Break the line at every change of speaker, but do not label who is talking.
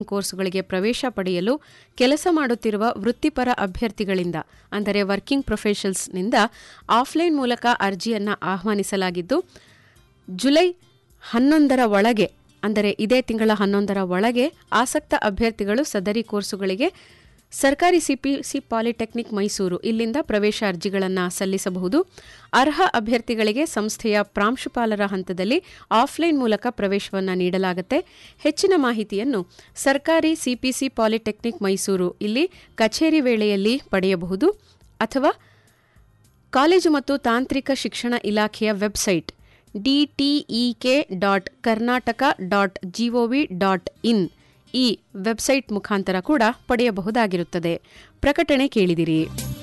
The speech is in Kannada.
ಟೈಪಿಂಗ್ ಕೋರ್ಸ್ಗಳಿಗೆ ಪ್ರವೇಶ ಪಡೆಯಲು ಕೆಲಸ ಮಾಡುತ್ತಿರುವ ವೃತ್ತಿಪರ ಅಭ್ಯರ್ಥಿಗಳಿಂದ ಅಂದರೆ ವರ್ಕಿಂಗ್ ಪ್ರೊಫೆಷನ್ಸ್ನಿಂದ ಆಫ್ಲೈನ್ ಮೂಲಕ ಅರ್ಜಿಯನ್ನು ಆಹ್ವಾನಿಸಲಾಗಿದ್ದು ಜುಲೈ ಹನ್ನೊಂದರ ಒಳಗೆ ಅಂದರೆ ಇದೇ ತಿಂಗಳ ಹನ್ನೊಂದರ ಒಳಗೆ ಆಸಕ್ತ ಅಭ್ಯರ್ಥಿಗಳು ಸದರಿ ಕೋರ್ಸುಗಳಿಗೆ ಸರ್ಕಾರಿ ಸಿಪಿಸಿ ಪಾಲಿಟೆಕ್ನಿಕ್ ಮೈಸೂರು ಇಲ್ಲಿಂದ ಪ್ರವೇಶ ಅರ್ಜಿಗಳನ್ನು ಸಲ್ಲಿಸಬಹುದು ಅರ್ಹ ಅಭ್ಯರ್ಥಿಗಳಿಗೆ ಸಂಸ್ಥೆಯ ಪ್ರಾಂಶುಪಾಲರ ಹಂತದಲ್ಲಿ ಆಫ್ಲೈನ್ ಮೂಲಕ ಪ್ರವೇಶವನ್ನು ನೀಡಲಾಗುತ್ತೆ ಹೆಚ್ಚಿನ ಮಾಹಿತಿಯನ್ನು ಸರ್ಕಾರಿ ಸಿಪಿಸಿ ಪಾಲಿಟೆಕ್ನಿಕ್ ಮೈಸೂರು ಇಲ್ಲಿ ಕಚೇರಿ ವೇಳೆಯಲ್ಲಿ ಪಡೆಯಬಹುದು ಅಥವಾ ಕಾಲೇಜು ಮತ್ತು ತಾಂತ್ರಿಕ ಶಿಕ್ಷಣ ಇಲಾಖೆಯ website DTEK dot Karnataka dot GOV dot in ಈ ವೆಬ್ಸೈಟ್ ಮುಖಾಂತರ ಕೂಡ ಪಡೆಯಬಹುದಾಗಿರುತ್ತದೆ ಪ್ರಕಟಣೆ ಕೇಳಿದಿರಿ